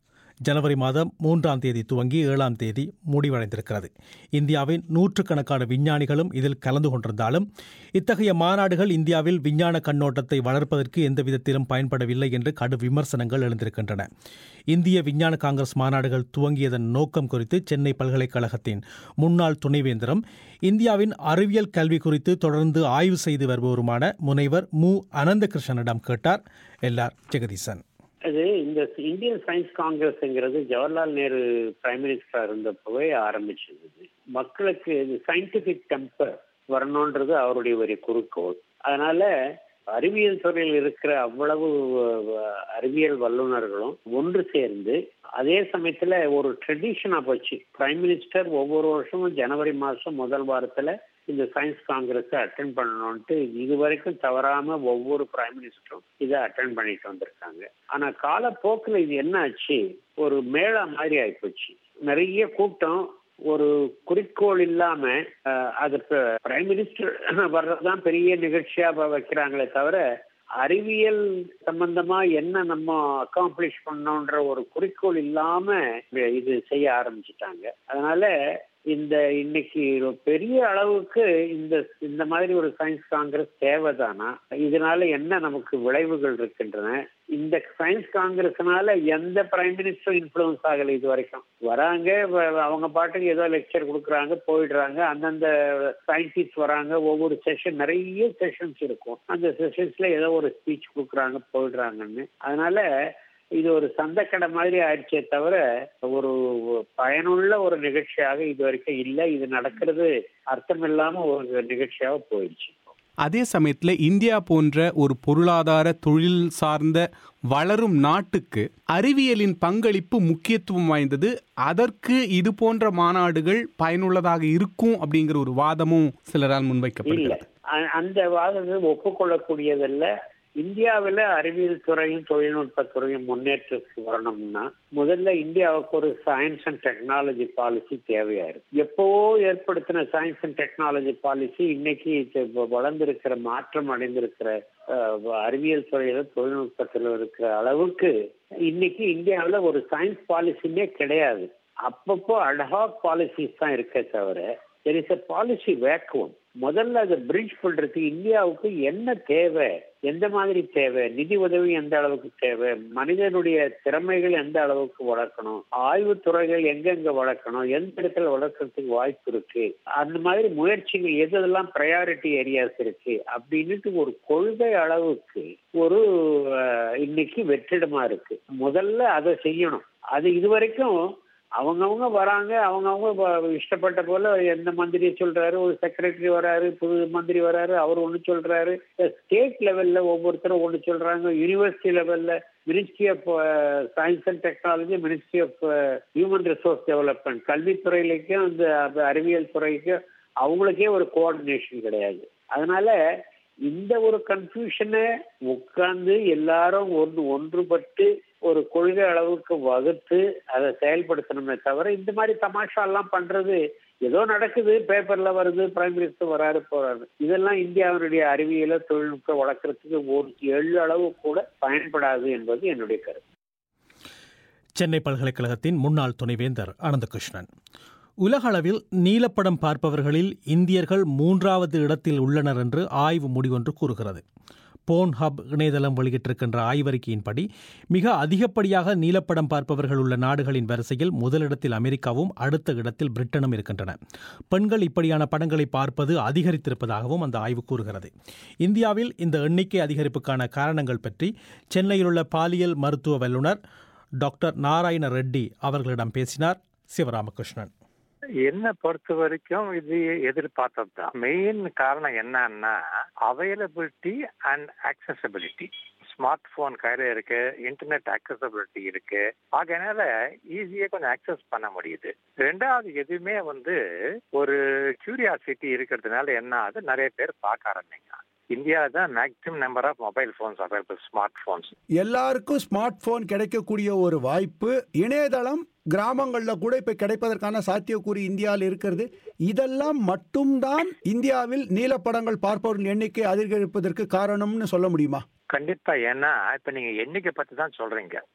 ஜனவரி மாதம் மூன்றாம் தேதி துவங்கி ஏழாம் தேதி முடிவடைந்திருக்கிறது இந்தியாவின் நூற்றுக்கணக்கான விஞ்ஞானிகளும் இதில் கலந்து கொண்டிருந்தாலும் இத்தகைய மாநாடுகள் இந்தியாவில் விஞ்ஞான கண்ணோட்டத்தை வளர்ப்பதற்கு எந்த விதத்திலும் பயன்படவில்லை என்று கடும் விமர்சனங்கள் எழுந்திருக்கின்றன இந்திய விஞ்ஞான காங்கிரஸ் மாநாடுகள் துவங்கியதன் நோக்கம் குறித்து சென்னை பல்கலைக்கழகத்தின் முன்னாள் துணைவேந்தரும் இந்தியாவின் அறிவியல் கல்வி குறித்து தொடர்ந்து ஆய்வு செய்து வருபவருமான முனைவர் மு அனந்தகிருஷ்ணனிடம் கேட்டார் எல்ஆர் ஜெகதீசன் அது இந்த இந்தியன் சயின்ஸ் காங்கிரஸ்ங்கிறது ஜவஹர்லால் நேரு பிரைம் மினிஸ்டரா இருந்தப்பவே ஆரம்பிச்சிருந்தது மக்களுக்கு இது சயின்டிபிக் டெம்பர் வரணுன்றது அவருடைய ஒரு குறிக்கோள் அதனால அறிவியல் துறையில் இருக்கிற அவ்வளவு அஹ், அறிவியல் வல்லுநர்களும் ஒன்று சேர்ந்து அதே சமயத்துல ஒரு ட்ரெடிஷனா போச்சு பிரைம் மினிஸ்டர் ஒவ்வொரு வருஷமும் ஜனவரி மாசம் முதல் வாரத்துல இந்த சயின்ஸ் காங்கிரஸ் அட்டன் பண்ணணும்ட்டு இது வரைக்கும் தவறாம ஒவ்வொரு பிரைம் மினிஸ்டரும் இதை அட்டன் பண்ணிட்டு வந்திருக்காங்க ஆனா காலப்போக்கில் இது என்ன ஆச்சு ஒரு மேளா மாதிரி ஆயிப்போச்சு நிறைய கூட்டம் ஒரு குறிக்கோள் இல்லாம அஹ், அது பிரைம் மினிஸ்டர் வர்றதுதான் பெரிய நிகழ்ச்சியா வ- வைக்கிறாங்களே தவிர அறிவியல் சம்பந்தமா என்ன நம்ம அக்காம்ப்ளிஷ் பண்ணோன்ற ஒரு குறிக்கோள் இல்லாம இது செய்ய ஆரம்பிச்சிட்டாங்க அதனால இந்த இன்னைக்கு ஒரு பெரிய அளவுக்கு இந்த இந்த மாதிரி ஒரு சயின்ஸ் காங்கிரஸ் தேவைதானா இதனால என்ன நமக்கு விளைவுகள் இருக்கின்றன இந்த சயின்ஸ் காங்கிரஸ்னால எந்த பிரைம் மினிஸ்டரும் இன்ஃபுளுன்ஸ் ஆகல இது வரைக்கும் வராங்க வ- அவங்க பாட்டுக்கு ஏதோ லெக்சர் கொடுக்குறாங்க போயிடுறாங்க அந்தந்த சயின்டிஸ்ட் வராங்க ஒவ்வொரு செஷன் நிறைய செஷன்ஸ் இருக்கும் அந்த செஷன்ஸ்ல ஏதோ ஒரு ஸ்பீச் கொடுக்குறாங்க போயிடுறாங்கன்னு அதனால இது ஒரு சந்தக்கடை மாதிரி ஆயிடுச்சே தவிர ஒரு பயனுள்ள ஒரு நிகழ்ச்சியாக இது வரைக்கும் இல்லை இது நடக்கிறது அர்த்தம் இல்லாம ஒரு நிகழ்ச்சியாக போயிடுச்சு அதே சமயத்தில் இந்தியா போன்ற ஒரு பொருளாதார தொழில் சார்ந்த வளரும் நாட்டுக்கு அறிவியலின் பங்களிப்பு முக்கியத்துவம் வாய்ந்தது அதற்கு இது போன்ற மாநாடுகள் பயனுள்ளதாக இருக்கும் அப்படிங்கிற ஒரு வாதமும் சிலரால் இல்ல முன்வைக்கப்படுகிறது அ- அந்த வாதங்கள் ஒப்புக்கொள்ளக்கூடியதல்ல இந்தியாவில் அறிவியல் துறையும் தொழில்நுட்ப துறையும் முன்னேற்றத்துக்கு வரணும்னா முதல்ல இந்தியாவுக்கு ஒரு சயின்ஸ் அண்ட் டெக்னாலஜி பாலிசி தேவையா இருக்கு எப்பவோ ஏற்படுத்தின சயின்ஸ் அண்ட் டெக்னாலஜி பாலிசி இன்னைக்கு இது வ- வளர்ந்திருக்கிற மாற்றம் அடைந்திருக்கிற அஹ், அறிவியல் துறையில தொழில்நுட்பத்தில் இருக்கிற அளவுக்கு இன்னைக்கு இந்தியாவில் ஒரு சயின்ஸ் பாலிசின்னே கிடையாது அப்பப்போ அட்ஹாக் பாலிசிஸ் தான் இருக்கே தவிர there is a policy vacuum முதல்ல அதை பிரிட்ஜ் பண்றதுக்கு இந்தியாவுக்கு என்ன தேவை எந்த மாதிரி தேவை நிதி உதவி எந்த அளவுக்கு தேவை மனிதனுடைய திறமைகள் எந்த அளவுக்கு வளர்க்கணும் ஆய்வுத் துறைகள் எங்கெங்க வளர்க்கணும் எந்த இடத்துல வளர்க்கறதுக்கு வாய்ப்பு இருக்கு அந்த மாதிரி முயற்சிகள் எதெல்லாம் ப்ரையாரிட்டி ஏரியாஸ் இருக்கு அப்படின்னுட்டு ஒரு கொள்கை அளவுக்கு ஒரு அஹ், இன்னைக்கு வெற்றிடமா இருக்கு முதல்ல அதை செய்யணும் அது இதுவரைக்கும் அவங்கவுங்க வராங்க அவங்கவுங்க வ- இஷ்டப்பட்ட போல எந்த மந்திரி சொல்றாரு ஒரு செக்ரட்டரி வராரு புது மந்திரி வராரு அவர் ஒண்ணு சொல்றாரு ஸ்டேட் லெவல்ல ஒவ்வொருத்தரும் ஒண்ணு சொல்றாங்க யூனிவர்சிட்டி லெவல்ல ministry of science and technology ministry of human resource development கல்வித்துறையிலேக்கும் இந்த அந்த அறிவியல் துறைக்கும் அவங்களுக்கே ஒரு கோஆர்டினேஷன் கிடையாது அதனால இந்த ஒரு கன்ஃபியூஷனை உட்கார்ந்து எல்லாரும் ஒன்று ஒன்றுபட்டு ஒரு கொள்கை அளவுக்கு வகுத்து அதை செயல்படுத்தணுமே தவிர இந்த மாதிரி தமாஷா எல்லாம் பண்றது ஏதோ நடக்குது பேப்பர்ல வருது பிரைம் மினிஸ்டர் வராரு போறாரு இதெல்லாம் இந்தியாவினுடைய அறிவியல தொழில்நுட்ப வளர்க்கறதுக்கு ஒரு எள்ளு அளவு கூட பயன்படாது என்பது என்னுடைய கருத்து சென்னை பல்கலைக்கழகத்தின் முன்னாள் துணைவேந்தர் அனந்தகிருஷ்ணன் உலக அளவில் நீலப்படம் பார்ப்பவர்களில் இந்தியர்கள் மூன்றாவது இடத்தில் உள்ளனர் என்று ஆய்வு முடிவொன்று கூறுகிறது போன் ஹப் இணையதளம் வெளியிட்டிருக்கின்ற ஆய்வறிக்கையின்படி மிக அதிகப்படியாக நீலப்படம் பார்ப்பவர்கள் உள்ள நாடுகளின் வரிசையில் முதலிடத்தில் அமெரிக்காவும் அடுத்த இடத்தில் பிரிட்டனும் இருக்கின்றன பெண்கள் இப்படியான படங்களை பார்ப்பது அதிகரித்திருப்பதாகவும் அந்த ஆய்வு கூறுகிறது இந்தியாவில் இந்த எண்ணிக்கை அதிகரிப்புக்கான காரணங்கள் பற்றி சென்னையில் உள்ள பாலியல் மருத்துவ வல்லுநர் டாக்டர் நாராயண ரெட்டி அவர்களிடம் பேசினார் சிவராமகிருஷ்ணன் என்ன பொறுத்த வரைக்கும் இது எதிர்பார்த்தது தான் மெயின் காரணம் என்னன்னா availability and accessibility smart phone கையில இருக்கு இன்டர்நெட் accessibility இருக்கு ஆகையினால ஈஸியா கொஞ்சம் அக்சஸ் பண்ண முடியுது ரெண்டாவது எதுவுமே வந்து ஒரு கியூரியாசிட்டி இருக்கிறதுனால என்ன ஆகுது நிறைய பேர் பார்க்க ஆரம்பிங்க இந்தியா தான் maximum number of mobile phones available smart phones எல்லாருக்கும் ஸ்மார்ட் போன் கிடைக்கக்கூடிய ஒரு வாய்ப்பு இணையதளம் கிராமங்களில் கூட இப்போ கிடைப்பதற்கான சாத்தியக்கூறு இந்தியாவில் இருக்கிறது இதெல்லாம் மட்டும்தான் இந்தியாவில் நீலப்படங்கள் பார்ப்பவர்கள் எண்ணிக்கை அதிகரிப்பதற்கு காரணம்னு சொல்ல முடியுமா கண்டிப்பா ஏன்னா இப்ப நீங்க எண்ணிக்கை பத்தி தான் சொல்றீங்க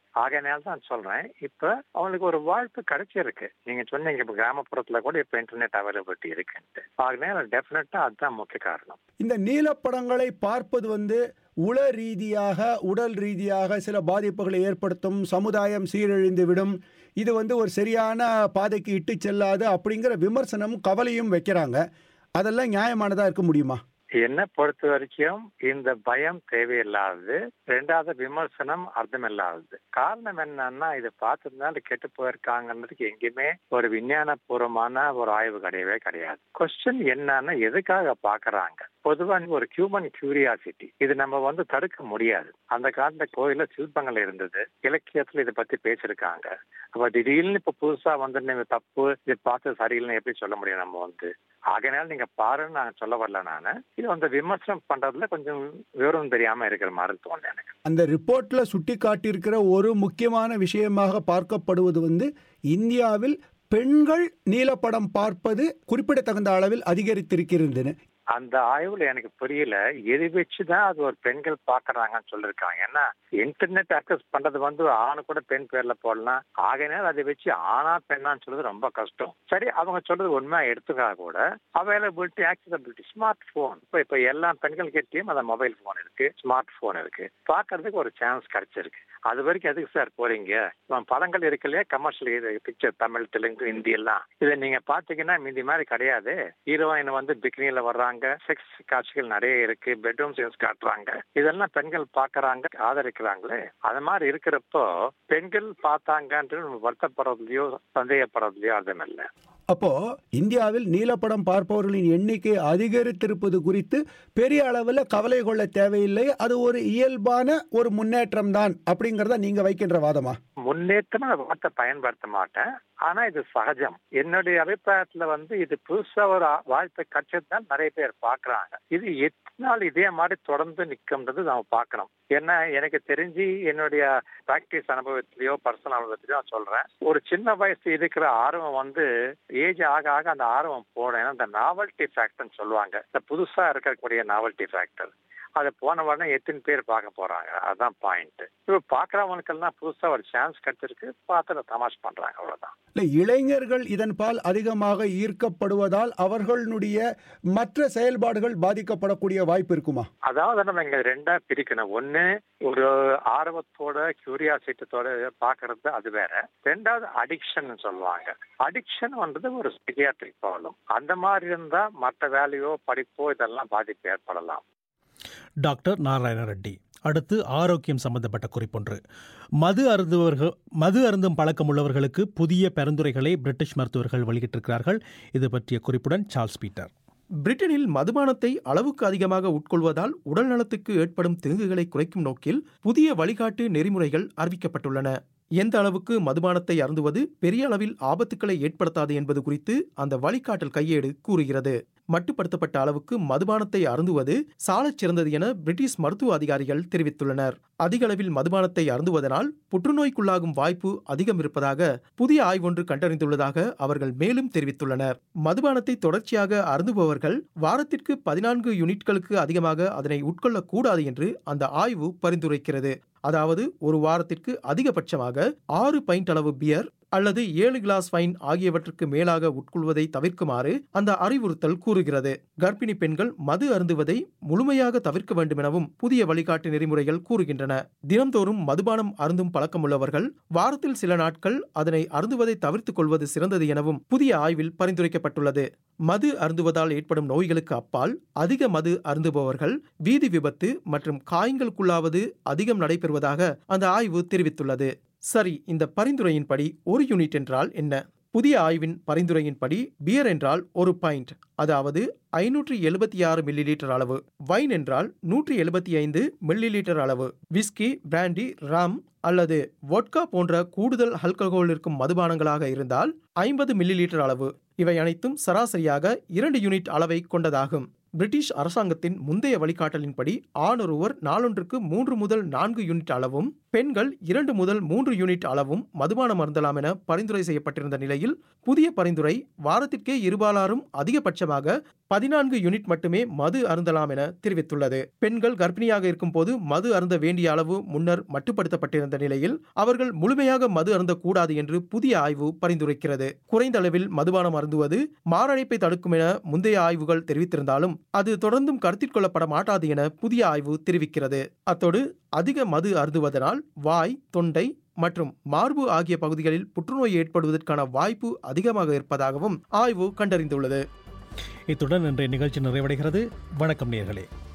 ஆகையினால தான் சொல்றேன் இப்ப அவங்களுக்கு ஒரு வாய்ப்பு கிடைச்சிருக்கு நீங்க சொன்னீங்க இப்ப கிராமப்புறத்துல கூட இப்ப இன்டர்நெட் அவைலபிலிட்டி இருக்குன்ட்டு ஆகையினால டெஃபினட்டா அதுதான் முக்கிய காரணம் இந்த நீலப்படங்களை பார்ப்பது வந்து உள ரீதியாக உடல் ரீதியாக சில பாதிப்புகளை ஏற்படுத்தும் சமுதாயம் சீரழிந்து விடும் இது வந்து ஒரு சரியான பாதைக்கு இட்டு செல்லாது அப்படிங்கிற விமர்சனம் கவலையும் வைக்கிறாங்க அதெல்லாம் நியாயமானதா இருக்க முடியுமா என்ன பொறுத்த வரைக்கும் இந்த பயம் தேவையில்லாதது ரெண்டாவது விமர்சனம் அர்த்தமில்லாதது காரணம் என்னன்னா இதை பார்த்ததுனால கெட்டு போயிருக்காங்கன்றதுக்கு எங்கேயுமே ஒரு விஞ்ஞான பூர்வமான ஒரு ஆய்வு கிடையவே கிடையாது கொஸ்டின் என்னன்னா எதுக்காக பாக்குறாங்க பொதுவா ஒரு ஹியூமன் கியூரியாசிட்டி இது நம்ம வந்து தடுக்க முடியாது அந்த காலத்துல கோயில சிற்பங்கள் இருந்தது இலக்கியத்துல இதை பத்தி பேசியிருக்காங்க அப்ப திடீர்னு இப்ப புதுசா வந்து நீங்க தப்பு இது பார்த்து சரியில்லைன்னு எப்படி சொல்ல முடியும் நம்ம வந்து ஆகையினால நீங்க பாருன்னு நான் சொல்ல வரல நானு இது வந்து விமர்சனம் பண்றதுல கொஞ்சம் விவரம் தெரியாம இருக்கிற மாதிரி தோணுது எனக்கு அந்த ரிப்போர்ட்ல சுட்டி காட்டியிருக்கிற ஒரு முக்கியமான விஷயமாக பார்க்கப்படுவது வந்து இந்தியாவில் பெண்கள் நீலப்படம் பார்ப்பது குறிப்பிடத்தகுந்த அளவில் அதிகரித்திருக்கிறது அந்த ஆய்வுல எனக்கு புரியல எது வச்சுதான் அது ஒரு பெண்கள் பாக்குறாங்கன்னு சொல்லிருக்காங்க ஏன்னா இன்டர்நெட் அக்சஸ் பண்றது வந்து ஆணு கூட பெண் பேர்ல போடலாம் ஆகையினால அதை வச்சு ஆனா பெண்ணான்னு சொல்றது ரொம்ப கஷ்டம் சரி அவங்க சொல்றது உண்மையா எடுத்துக்கா கூட அவைலபிலிட்டி ஆக்சசபிலிட்டி ஸ்மார்ட் போன் இப்ப இப்ப எல்லா பெண்கள் கிட்டயும் அந்த மொபைல் போன் இருக்கு ஸ்மார்ட் போன் இருக்கு பாக்குறதுக்கு ஒரு சான்ஸ் கிடைச்சிருக்கு அது வரைக்கும் எதுக்கு சார் போறீங்க படங்கள் இருக்கு இல்லையா கமர்ஷியல் பிக்சர் தமிழ் தெலுங்கு ஹிந்தி எல்லாம் இதை நீங்க பாத்தீங்கன்னா மீதி மாதிரி கிடையாது ஹீரோயின் வந்து பிக்னில வர்றாங்க செக்ஸ் காட்சிகள் நிறைய இருக்கு பெட்ரூம் சீன்ஸ் காட்டுறாங்க இதெல்லாம் பெண்கள் பாக்குறாங்க ஆதரிக்கிறாங்களே அது மாதிரி இருக்கிறப்போ பெண்கள் பார்த்தாங்கன்றது நம்ம வருத்தப்படுறதுலயோ சந்தேகப்படுறதுலயோ அர்த்தம் இல்லை அப்போ இந்தியாவில் நீலப்படம் பார்ப்பவர்களின் எண்ணிக்கை அதிகரித்திருப்பது குறித்து பெரிய அளவில் கவலை கொள்ள தேவையில்லை அது ஒரு இயல்பான ஒரு முன்னேற்றம் தான் அப்படிங்கறத நீங்க வைக்கின்ற வாதமா முன்னேற்றம் அந்த வார்த்தை பயன்படுத்த மாட்டேன் ஆனா இது சகஜம் என்னுடைய அபிப்பிராயத்துல வந்து இது புதுசா ஒரு வாய்ப்பை கட்சத்தான் நிறைய பேர் பாக்குறாங்க இது எத்தனை நாள் இதே மாதிரி தொடர்ந்து நிற்கும்ன்றது நம்ம பார்க்கணும் ஏன்னா எனக்கு தெரிஞ்சு என்னுடைய பிராக்டிஸ் அனுபவத்திலயோ பர்சனல் அனுபவத்திலயோ நான் சொல்றேன் ஒரு சின்ன வயசு இருக்கிற ஆர்வம் வந்து ஏஜ் ஆக ஆக அந்த ஆர்வம் போடும் ஏன்னா இந்த நாவல்டி ஃபேக்டர்னு சொல்லுவாங்க இந்த புதுசா இருக்கக்கூடிய நாவல்டி ஃபேக்டர் அதை போன உடனே எத்தனை பேர் பார்க்க போறாங்க அதுதான் பாயிண்ட் இப்போ பாக்குறவங்களுக்கெல்லாம் புதுசா ஒரு சான்ஸ் கிடைச்சிருக்கு பார்த்து தமாஷ் பண்றாங்க அவ்வளவுதான் இல்லை இளைஞர்கள் இதன் பால் அதிகமாக ஈர்க்கப்படுவதால் அவர்களுடைய மற்ற செயல்பாடுகள் பாதிக்கப்படக்கூடிய வாய்ப்பு இருக்குமா அதாவது நம்ம இங்க ரெண்டா பிரிக்கணும் ஒண்ணு ஒரு ஆர்வத்தோட கியூரியாசிட்டத்தோட பாக்குறது அது வேற ரெண்டாவது அடிக்ஷன் சொல்லுவாங்க அடிக்ஷன் வந்து ஒரு சைக்கியாட்ரிக் ப்ராப்ளம் அந்த மாதிரி இருந்தா மற்ற வேலையோ படிப்போ இதெல்லாம் பாதிப்பு ஏற்படலாம் டாக்டர் நாராயண ரெட்டி அடுத்து ஆரோக்கியம் சம்பந்தப்பட்ட குறிப்பொன்று மது அருந்துவர்கள் மது அருந்தும் பழக்கம் உள்ளவர்களுக்கு புதிய பரிந்துரைகளை பிரிட்டிஷ் மருத்துவர்கள் வெளியிட்டிருக்கிறார்கள் இது பற்றிய குறிப்புடன் சார்ல்ஸ் பீட்டர் பிரிட்டனில் மதுபானத்தை அளவுக்கு அதிகமாக உட்கொள்வதால் உடல் நலத்துக்கு ஏற்படும் தீங்குகளை குறைக்கும் நோக்கில் புதிய வழிகாட்டு நெறிமுறைகள் அறிவிக்கப்பட்டுள்ளன எந்த அளவுக்கு மதுபானத்தை அருந்துவது பெரிய அளவில் ஆபத்துக்களை ஏற்படுத்தாது என்பது குறித்து அந்த வழிகாட்டல் கையேடு கூறுகிறது மட்டுப்படுத்தப்பட்ட அளவுக்கு மதுபானத்தை அருந்துவது சாலச் சிறந்தது என பிரிட்டிஷ் மருத்துவ அதிகாரிகள் தெரிவித்துள்ளனர் அதிக அளவில் மதுபானத்தை அருந்துவதனால் புற்றுநோய்க்குள்ளாகும் வாய்ப்பு அதிகம் இருப்பதாக புதிய ஆய்வொன்று கண்டறிந்துள்ளதாக அவர்கள் மேலும் தெரிவித்துள்ளனர் மதுபானத்தை தொடர்ச்சியாக அருந்துபவர்கள் வாரத்திற்கு பதினான்கு யூனிட்களுக்கு அதிகமாக அதனை உட்கொள்ளக்கூடாது என்று அந்த ஆய்வு பரிந்துரைக்கிறது அதாவது ஒரு வாரத்திற்கு அதிகபட்சமாக ஆறு பைண்ட் அளவு பியர் அல்லது ஏழு கிளாஸ் வைன் ஆகியவற்றுக்கு மேலாக உட்கொள்வதை தவிர்க்குமாறு அந்த அறிவுறுத்தல் கூறுகிறது கர்ப்பிணி பெண்கள் மது அருந்துவதை முழுமையாக தவிர்க்க வேண்டும் எனவும் புதிய வழிகாட்டு நெறிமுறைகள் கூறுகின்றன தினந்தோறும் மதுபானம் அருந்தும் பழக்கமுள்ளவர்கள் வாரத்தில் சில நாட்கள் அதனை அருந்துவதை தவிர்த்துக் கொள்வது சிறந்தது எனவும் புதிய ஆய்வில் பரிந்துரைக்கப்பட்டுள்ளது மது அருந்துவதால் ஏற்படும் நோய்களுக்கு அப்பால் அதிக மது அருந்துபவர்கள் வீதி விபத்து மற்றும் காயங்களுக்குள்ளாவது அதிகம் நடைபெறுவதாக அந்த ஆய்வு தெரிவித்துள்ளது சரி இந்த பரிந்துரையின்படி ஒரு யூனிட் என்றால் என்ன புதிய ஆய்வின் பரிந்துரையின்படி பியர் என்றால் ஒரு பாயிண்ட் அதாவது ஐநூற்றி எழுபத்தி ஆறு மில்லி லிட்டர் அளவு வைன் என்றால் நூற்றி எழுபத்தி ஐந்து மில்லி லிட்டர் அளவு விஸ்கி பிராண்டி ராம் அல்லது வொட்கா போன்ற கூடுதல் ஆல்கஹால் இருக்கும் மதுபானங்களாக இருந்தால் ஐம்பது மில்லி லிட்டர் அளவு இவை அனைத்தும் சராசரியாக இரண்டு யூனிட் அளவை கொண்டதாகும் பிரிட்டிஷ் அரசாங்கத்தின் முந்தைய வழிகாட்டலின்படி ஆணொருவர் நாளொன்றுக்கு மூன்று முதல் நான்கு யூனிட் அளவும் பெண்கள் இரண்டு முதல் மூன்று யூனிட் அளவும் மதுபானம் அருந்தலாம் என பரிந்துரை செய்யப்பட்டிருந்த நிலையில் புதிய பரிந்துரை வாரத்திற்கே இருபாலாரும் அதிகபட்சமாக பதினான்கு யூனிட் மட்டுமே மது அருந்தலாம் என தெரிவித்துள்ளது பெண்கள் கர்ப்பிணியாக இருக்கும் போது மது அருந்த வேண்டிய அளவு முன்னர் மட்டுப்படுத்தப்பட்டிருந்த நிலையில் அவர்கள் முழுமையாக மது அருந்தக்கூடாது என்று புதிய ஆய்வு பரிந்துரைக்கிறது குறைந்த அளவில் மதுபானம் அருந்துவது மாரடைப்பை தடுக்கும் என முந்தைய ஆய்வுகள் தெரிவித்திருந்தாலும் அது தொடர்ந்தும் கருத்தில் கொள்ளப்பட மாட்டாது என புதிய ஆய்வு தெரிவிக்கிறது அத்தோடு அதிக மது அருந்துவதனால் வாய் தொண்டை மற்றும் மார்பு ஆகிய பகுதிகளில் புற்றுநோய் ஏற்படுவதற்கான வாய்ப்பு அதிகமாக இருப்பதாகவும் ஆய்வு கண்டறிந்துள்ளது இத்துடன் இன்றைய நிகழ்ச்சி நிறைவடைகிறது வணக்கம் நேர்களே